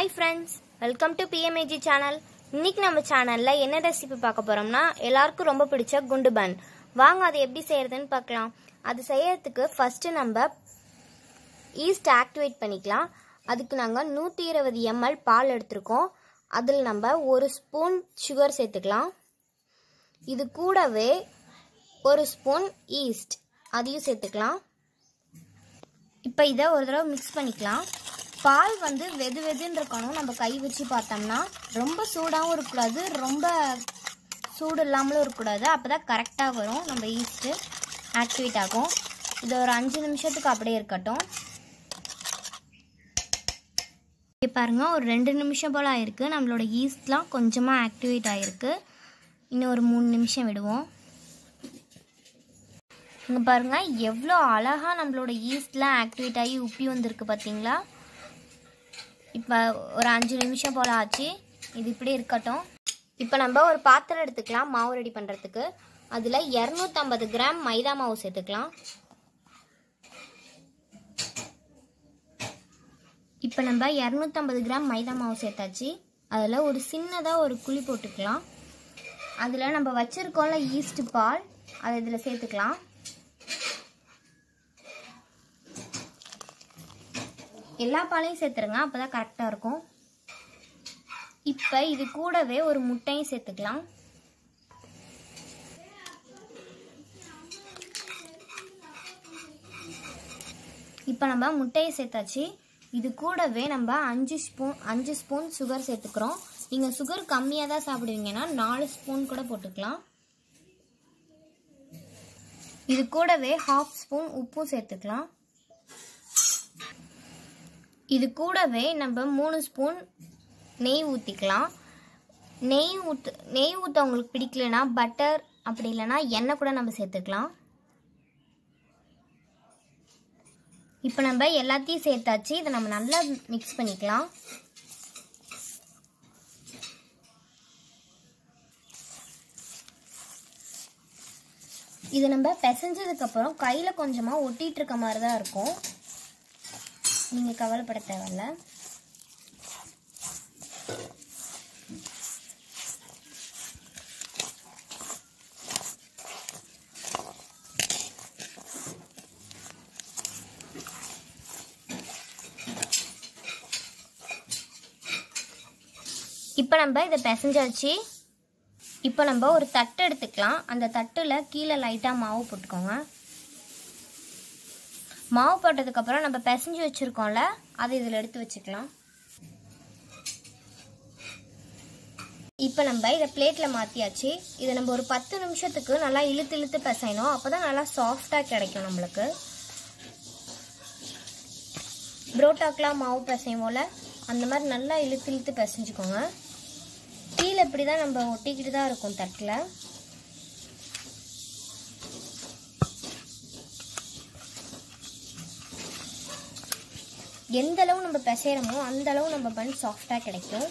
hi friends welcome to PMAG channel இன்னைக்கு நம்ம சேனலில் என்ன ரெசிபி பார்க்க போகிறோம்னா எல்லாருக்கும் ரொம்ப பிடிச்ச குண்டு பன் வாங்க அதை எப்படி செய்யறதுன்னு பார்க்கலாம் அது செய்யறதுக்கு ஃபர்ஸ்ட் நம்ம ஈஸ்ட் ஆக்டிவேட் பண்ணிக்கலாம் அதுக்கு நாங்கள் நூற்றி இருபது எம்எல் பால் எடுத்திருக்கோம் அதில் நம்ம ஒரு ஸ்பூன் சுகர் சேர்த்துக்கலாம் இது கூடவே ஒரு ஸ்பூன் ஈஸ்ட் அதையும் சேர்த்துக்கலாம் இப்போ இதை ஒரு தடவை மிக்ஸ் பண்ணிக்கலாம் பால் வந்து வெது வெதுன்னு இருக்கணும் நம்ம கை வச்சு பார்த்தோம்னா ரொம்ப சூடாகவும் இருக்கக்கூடாது ரொம்ப சூடு இல்லாமலும் இருக்கக்கூடாது அப்போ தான் கரெக்டாக வரும் நம்ம ஈஸ்ட்டு ஆக்டிவேட் ஆகும் இது ஒரு அஞ்சு நிமிஷத்துக்கு அப்படியே இருக்கட்டும் இங்கே பாருங்கள் ஒரு ரெண்டு நிமிஷம் போல் ஆயிருக்கு நம்மளோட ஈஸ்ட்லாம் கொஞ்சமாக ஆக்டிவேட் ஆகிருக்கு இன்னும் ஒரு மூணு நிமிஷம் விடுவோம் இங்கே பாருங்கள் எவ்வளோ அழகாக நம்மளோட ஈஸ்ட்லாம் ஆக்டிவேட் ஆகி உப்பி வந்திருக்கு பார்த்தீங்களா இப்போ ஒரு அஞ்சு நிமிஷம் போல் ஆச்சு இது இப்படி இருக்கட்டும் இப்போ நம்ம ஒரு பாத்திரம் எடுத்துக்கலாம் மாவு ரெடி பண்ணுறதுக்கு அதில் இரநூத்தம்பது கிராம் மைதா மாவு சேர்த்துக்கலாம் இப்போ நம்ம இரநூத்தம்பது கிராம் மைதா மாவு சேர்த்தாச்சு அதில் ஒரு சின்னதாக ஒரு குழி போட்டுக்கலாம் அதில் நம்ம வச்சுருக்கோம்ல ஈஸ்ட் பால் அதை இதில் சேர்த்துக்கலாம் எல்லா பாலையும் சேர்த்துருங்க அப்போ தான் கரெக்டாக இருக்கும் இப்போ இது கூடவே ஒரு முட்டையும் சேர்த்துக்கலாம் இப்போ நம்ம முட்டையை சேர்த்தாச்சு இது கூடவே நம்ம அஞ்சு ஸ்பூன் அஞ்சு ஸ்பூன் சுகர் சேர்த்துக்கிறோம் நீங்கள் சுகர் கம்மியாக தான் சாப்பிடுவீங்கன்னா நாலு ஸ்பூன் கூட போட்டுக்கலாம் இது கூடவே ஹாஃப் ஸ்பூன் உப்பும் சேர்த்துக்கலாம் இது கூடவே நம்ம மூணு ஸ்பூன் நெய் ஊற்றிக்கலாம் நெய் ஊற்று நெய் ஊற்ற உங்களுக்கு பிடிக்கலனா பட்டர் அப்படி இல்லைன்னா எண்ணெய் கூட நம்ம சேர்த்துக்கலாம் இப்போ நம்ம எல்லாத்தையும் சேர்த்தாச்சு இதை நம்ம நல்லா மிக்ஸ் பண்ணிக்கலாம் இது நம்ம பிசைஞ்சதுக்கப்புறம் கையில் கொஞ்சமாக ஒட்டிகிட்டு இருக்க மாதிரி தான் இருக்கும் நீங்கள் கவலைப்பட தேவையில்ல இப்போ நம்ம இதை பிசைஞ்சாச்சு இப்போ நம்ம ஒரு தட்டு எடுத்துக்கலாம் அந்த தட்டில் கீழே லைட்டாக மாவு போட்டுக்கோங்க மாவு போட்டதுக்கப்புறம் நம்ம பிசைஞ்சு வச்சுருக்கோம்ல அதை இதில் எடுத்து வச்சுக்கலாம் இப்போ நம்ம இதை பிளேட்டில் மாற்றியாச்சு இதை நம்ம ஒரு பத்து நிமிஷத்துக்கு நல்லா இழுத்து இழுத்து பிசையணும் அப்போ தான் நல்லா சாஃப்டாக கிடைக்கும் நம்மளுக்கு புரோட்டாக்கெலாம் மாவு பிசைவோம்ல அந்த மாதிரி நல்லா இழுத்து இழுத்து பிசைஞ்சுக்கோங்க கீழே இப்படி தான் நம்ம ஒட்டிக்கிட்டு தான் இருக்கும் தட்டில் எந்த அளவு நம்ம பிசைகிறோமோ அந்த அளவு நம்ம பன் சாஃப்டாக கிடைக்கும்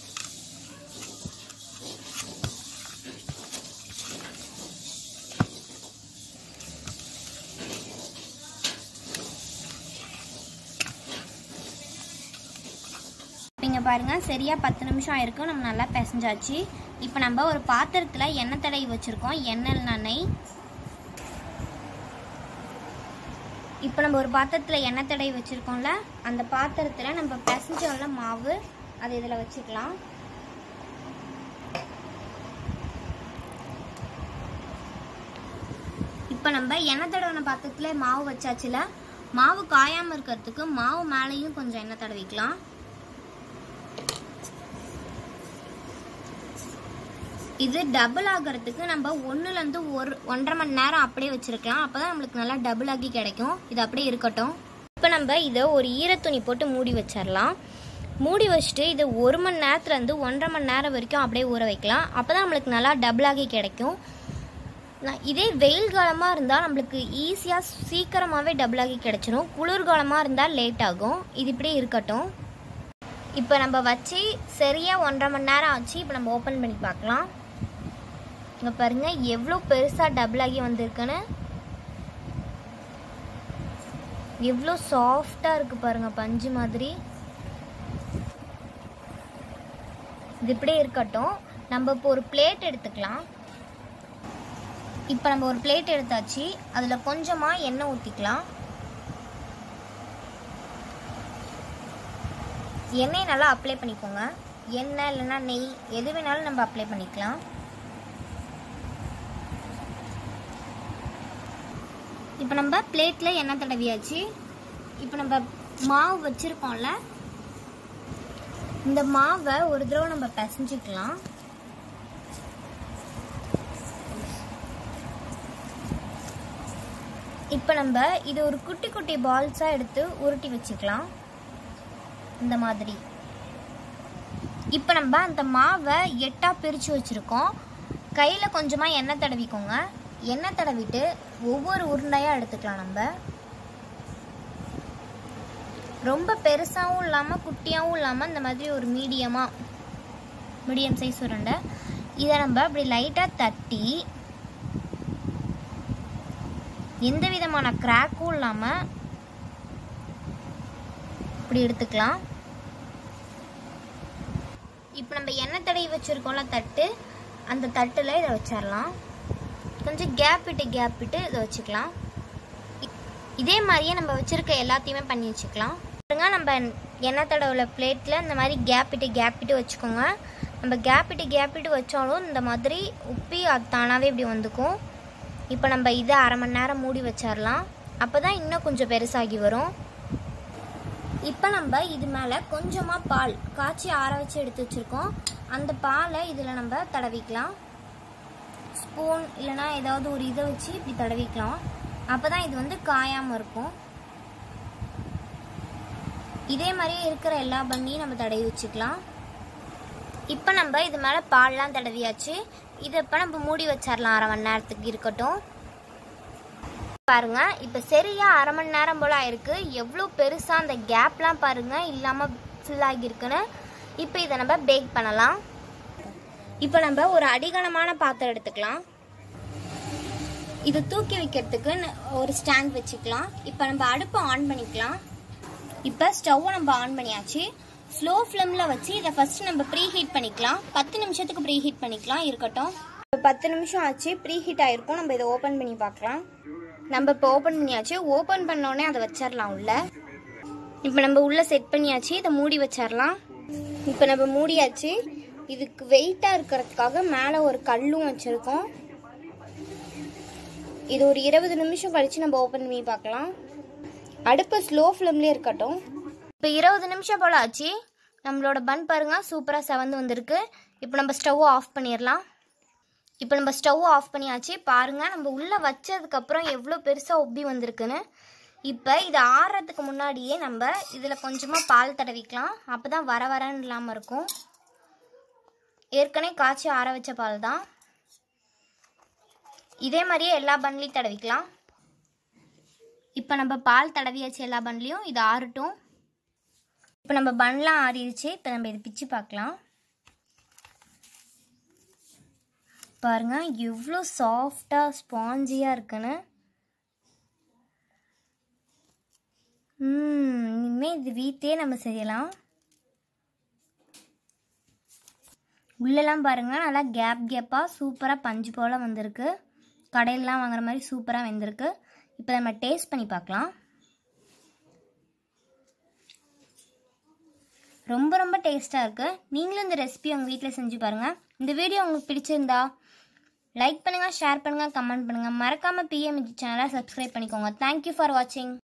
இங்கே பாருங்கள் சரியாக பத்து நிமிஷம் ஆயிருக்கு நம்ம நல்லா பிசைஞ்சாச்சு இப்போ நம்ம ஒரு பாத்திரத்தில் எண்ணெய் தடவி வச்சுருக்கோம் எண்ணெய் நெய் இப்போ நம்ம ஒரு பாத்திரத்தில் எண்ணெய் தடவி வச்சுருக்கோம்ல அந்த பாத்திரத்தில் நம்ம பிசைஞ்சோம்ல மாவு அதை இதில் வச்சுக்கலாம் இப்போ நம்ம எண்ணெய் தடவின பாத்திரத்தில் மாவு வச்சாச்சுல மாவு காயாமல் இருக்கிறதுக்கு மாவு மேலேயும் கொஞ்சம் எண்ணெய் தடவிக்கலாம் இது டபுள் ஆகிறதுக்கு நம்ம ஒன்றுலேருந்து ஒரு ஒன்றரை மணி நேரம் அப்படியே வச்சுருக்கலாம் அப்போ தான் நம்மளுக்கு நல்லா டபுள் ஆகி கிடைக்கும் இது அப்படியே இருக்கட்டும் இப்போ நம்ம இதை ஒரு ஈரத்துணி போட்டு மூடி வச்சிடலாம் மூடி வச்சுட்டு இது ஒரு மணி நேரத்துலேருந்து ஒன்றரை மணி நேரம் வரைக்கும் அப்படியே ஊற வைக்கலாம் அப்போ தான் நம்மளுக்கு நல்லா டபுள் ஆகி கிடைக்கும் இதே வெயில் காலமாக இருந்தால் நம்மளுக்கு ஈஸியாக சீக்கிரமாகவே டபுள் ஆகி கிடைச்சிரும் குளிர்காலமாக இருந்தால் லேட் ஆகும் இது இப்படியே இருக்கட்டும் இப்போ நம்ம வச்சு சரியாக ஒன்றரை மணி நேரம் ஆச்சு இப்போ நம்ம ஓப்பன் பண்ணி பார்க்கலாம் இங்கே பாருங்கள் எவ்வளோ பெருசாக டபுள் ஆகி வந்திருக்குன்னு எவ்வளோ சாஃப்டாக இருக்குது பாருங்கள் பஞ்சு மாதிரி இது இப்படியே இருக்கட்டும் நம்ம இப்போ ஒரு பிளேட் எடுத்துக்கலாம் இப்போ நம்ம ஒரு பிளேட் எடுத்தாச்சு அதில் கொஞ்சமாக எண்ணெய் ஊற்றிக்கலாம் எண்ணெய் நல்லா அப்ளை பண்ணிக்கோங்க எண்ணெய் இல்லைன்னா நெய் எது வேணாலும் நம்ம அப்ளை பண்ணிக்கலாம் இப்போ நம்ம பிளேட்டில் எண்ணெய் தடவியாச்சு இப்போ நம்ம மாவு வச்சுருக்கோம்ல இந்த மாவை ஒரு தடவை நம்ம பிசைஞ்சிக்கலாம் இப்போ நம்ம இது ஒரு குட்டி குட்டி பால்ஸாக எடுத்து உருட்டி வச்சுக்கலாம் இந்த மாதிரி இப்போ நம்ம அந்த மாவை எட்டாக பிரித்து வச்சுருக்கோம் கையில் கொஞ்சமாக எண்ணெய் தடவிக்கோங்க எண்ணெய் தடவிட்டு ஒவ்வொரு உருண்டையாக எடுத்துக்கலாம் நம்ம ரொம்ப பெருசாகவும் இல்லாமல் குட்டியாகவும் இல்லாமல் இந்த மாதிரி ஒரு மீடியமாக மீடியம் சைஸ் உருண்டை இதை நம்ம அப்படி லைட்டாக தட்டி எந்த விதமான கிராக்கும் இல்லாமல் இப்படி எடுத்துக்கலாம் இப்போ நம்ம எண்ணெய் தடவி வச்சுருக்கோம்ல தட்டு அந்த தட்டில் இதை வச்சிடலாம் கொஞ்சம் கேப் விட்டு கேப் விட்டு இதை வச்சுக்கலாம் இதே மாதிரியே நம்ம வச்சுருக்க எல்லாத்தையுமே பண்ணி வச்சுக்கலாம் பாருங்க நம்ம எண்ணெய் தடவுல பிளேட்டில் இந்த மாதிரி கேப் விட்டு கேப் விட்டு வச்சுக்கோங்க நம்ம கேப் விட்டு கேப் விட்டு வச்சாலும் இந்த மாதிரி உப்பி அது தானாகவே இப்படி வந்துக்கும் இப்போ நம்ம இதை அரை மணி நேரம் மூடி வச்சிடலாம் அப்போ தான் இன்னும் கொஞ்சம் பெருசாகி வரும் இப்போ நம்ம இது மேலே கொஞ்சமாக பால் காய்ச்சி ஆற வச்சு எடுத்து வச்சுருக்கோம் அந்த பாலை இதில் நம்ம தடவிக்கலாம் ஸ்பூன் இல்லைனா ஏதாவது ஒரு இதை வச்சு இப்படி தடவிக்கலாம் அப்போ தான் இது வந்து காயாமல் இருக்கும் இதே மாதிரியே இருக்கிற எல்லா பண்ணியும் நம்ம தடவி வச்சுக்கலாம் இப்போ நம்ம இது மேலே பால்லாம் தடவியாச்சு இதை இப்போ நம்ம மூடி வச்சிடலாம் அரை மணி நேரத்துக்கு இருக்கட்டும் பாருங்க இப்போ சரியா அரை மணி நேரம் போல் ஆயிருக்கு எவ்வளோ பெருசாக அந்த கேப்லாம் பாருங்க இல்லாமல் ஃபில் ஆகியிருக்குன்னு இப்போ இதை நம்ம பேக் பண்ணலாம் இப்போ நம்ம ஒரு அடிகனமான பாத்திரம் எடுத்துக்கலாம் இதை தூக்கி வைக்கிறதுக்கு ந- ஒரு ஸ்டாண்ட் வச்சுக்கலாம் இப்போ நம்ம அடுப்பை ஆன் பண்ணிக்கலாம் இப்போ ஸ்டவ்வை நம்ம ஆன் பண்ணியாச்சு ஸ்லோ ஃப்ளேமில் வச்சு இதை ஃபர்ஸ்ட் நம்ம ப்ரீ ஹீட் பண்ணிக்கலாம் பத்து நிமிஷத்துக்கு ப்ரீ ஹீட் பண்ணிக்கலாம் இருக்கட்டும் இப்போ பத்து நிமிஷம் ஆச்சு ப்ரீ ஹீட் ஆயிருக்கும் நம்ம இதை ஓப்பன் பண்ணி பார்க்கலாம் நம்ம இப்போ ஓப்பன் பண்ணியாச்சு ஓப்பன் பண்ணோடனே அதை வச்சிடலாம் உள்ள இப்போ நம்ம உள்ள செட் பண்ணியாச்சு இதை மூடி வச்சிடலாம் இப்போ நம்ம மூடியாச்சு இதுக்கு வெயிட்டாக இருக்கிறதுக்காக மேலே ஒரு கல்லும் வச்சுருக்கோம் இது ஒரு இருபது நிமிஷம் கழிச்சு நம்ம ஓப்பன் பண்ணி பார்க்கலாம் அடுப்பு ஸ்லோ ஃப்ளேம்லேயே இருக்கட்டும் இப்போ இருபது நிமிஷம் போல் ஆச்சு நம்மளோட பன் பாருங்க சூப்பராக செவந்து வந்திருக்கு இப்போ நம்ம ஸ்டவ் ஆஃப் பண்ணிடலாம் இப்போ நம்ம ஸ்டவ் ஆஃப் பண்ணியாச்சு பாருங்க நம்ம உள்ளே வச்சதுக்கப்புறம் எவ்வளோ பெருசாக உப்பி வந்திருக்குன்னு இப்போ இது ஆறுறதுக்கு முன்னாடியே நம்ம இதில் கொஞ்சமாக பால் தடவிக்கலாம் அப்போ தான் வர வரன்னு இல்லாமல் இருக்கும் ஏற்கனவே காய்ச்சி ஆற வச்ச பால் தான் இதே மாதிரியே எல்லா பன்லையும் தடவிக்கலாம் இப்போ நம்ம பால் தடவியாச்சு எல்லா பன்லையும் இது ஆறட்டும் இப்போ நம்ம பன்லாம் ஆறிடுச்சு இப்போ நம்ம இது பிச்சு பார்க்கலாம் பாருங்க எவ்வளோ சாஃப்டாக ஸ்பாஞ்சியாக இருக்குன்னு ம் இனிமேல் இது வீட்டையே நம்ம செய்யலாம் உள்ளெல்லாம் பாருங்க நல்லா கேப் கேப்பாக சூப்பராக பஞ்சு போல் வந்திருக்கு கடையிலலாம் வாங்குற மாதிரி சூப்பராக வந்திருக்கு இப்போ நம்ம டேஸ்ட் பண்ணி பார்க்கலாம் ரொம்ப ரொம்ப டேஸ்ட்டாக இருக்குது நீங்களும் இந்த ரெசிபி உங்கள் வீட்டில் செஞ்சு பாருங்கள் இந்த வீடியோ உங்களுக்கு பிடிச்சிருந்தா லைக் பண்ணுங்கள் ஷேர் பண்ணுங்கள் கமெண்ட் பண்ணுங்கள் மறக்காமல் பிஎம்ஜி சேனலை சப்ஸ்கிரைப் பண்ணிக்கோங்க தேங்க்யூ ஃபார் வாட்சிங்